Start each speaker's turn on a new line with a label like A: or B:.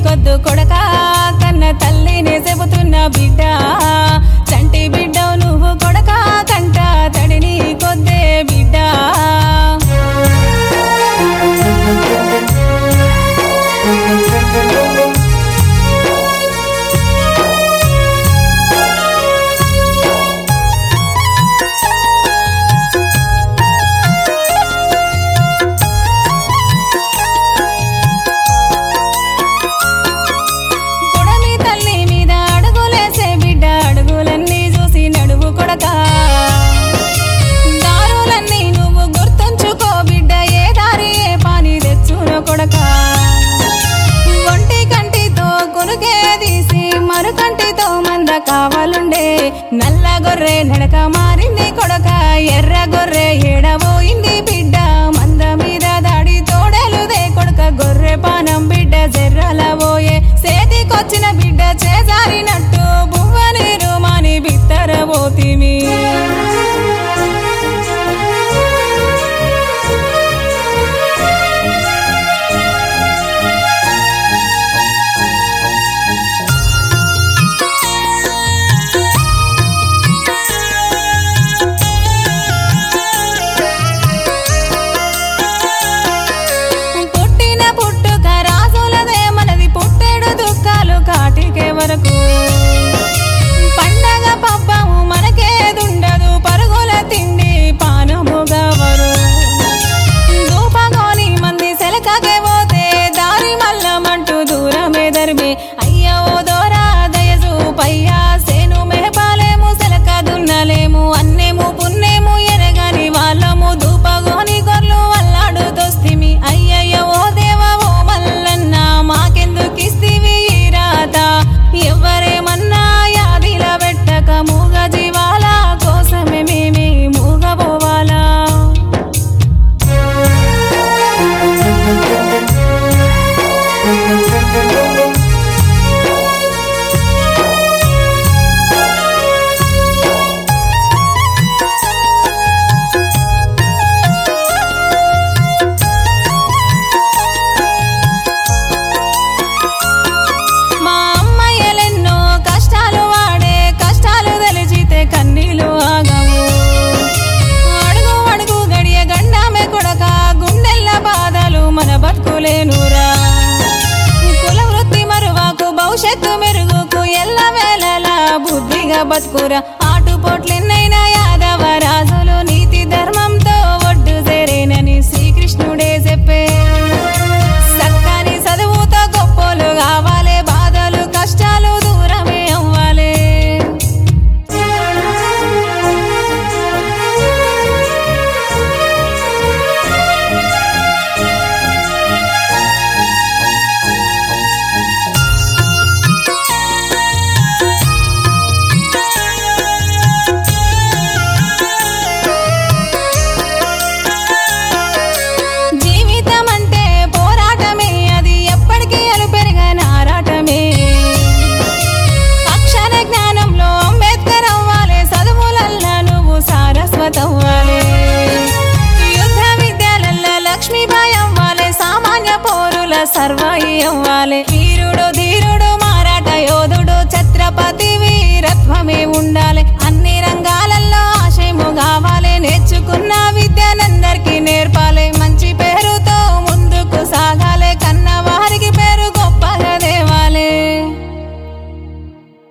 A: కొద్దు కొడక కన్న తల్లిని చెబుతున్న బిడ్డ చంటి బిడ్డ నువ్వు కొడక కంట తడిని కొద్దే బిడ్డ పొడమి తల్లి మీద అడుగులేసే బిడ్డ అడుగులన్నీ చూసి నడువు కొడక దారులన్నీ నువ్వు గుర్తుంచుకో బిడ్డ ఏ దారి ఏ పాని తెచ్చున కొడక ఒంటి కంటితో కొనుకే తీసి మరుకంటితో మంద కావాలుండే నల్ల గొర్రె నడక మారింది కొడక ఎర్ర గొర్రె ఏడబోయింది బిడ్డ మంద మీద దాడి తోడేలుదే కొడక గొర్రె పానం బిడ్డ జెర్రల పోయే సేతికొచ్చిన బిడ్డ చేజారినట్టు బువ్వ నీరు మాని బిత్తరబోతిమి పుట్టిన పుట్టుక రాజులదే మనది పుట్టెడు దుఃఖాలు కాటికే వరకు పండగ పబ్బము మనకేదుండదు పరుగుల తిండి పానముగవరు దూపగోని మంది సెలకకే పోతే దారి మల్లమంటూ దూరమే దరిమి అయ్యో దోరా దయజు పయ్యా సేను మెహపాలేము సెలక దున్నలేము అన్నేము పున్నేము ఎరగని వాళ్ళము దూపగోని గొర్లు వల్లాడు దోస్తిమి అయ్యయ్య ఓ దేవ ఓ మల్లన్న మాకెందుకిస్తివి ఈ రాత ఎవరేమన్నా యాదిల పెట్టక మూగ జీవాల కోసమే మేమే మూగబోవాలా మా అమ్మయ్యలెన్నో కష్టాలు వాడే కష్టాలు తెలిచితే కన్నీళ్ళు ఆగవు అడుగు అడుగు గడియ గండామే కొడక గుండెల్ల బాధలు మన బతుకులేనురా కుల వృత్తి మరువాకు భవిష్యత్తు మెరుగుకు ఎల్ల వేళలా బుద్ధిగా బతుకురా ఆటుపోట్లెన్నైనా యాదవ రాజులు నీతి ధర్మంతో ఒడ్డు చేరేనని శ్రీకృష్ణుడే చెప్పే సక్కని చదువుతో గొప్పలు కావాలి బాధలు కష్టాలు దూరమే అవ్వాలి జీవితం అంటే పోరాటమే అది ఎప్పటికీ అలుపెరగని ఆరాటమే అక్షర జ్ఞానంలో అంబేద్కర్ అవ్వాలి చదువులల్లా నువ్వు సారస్వత అవ్వాలి యుద్ధ విద్యలల్లో లక్ష్మీబాయి అవ్వాలి సామాన్య పౌరుల సర్వాయి అవ్వాలి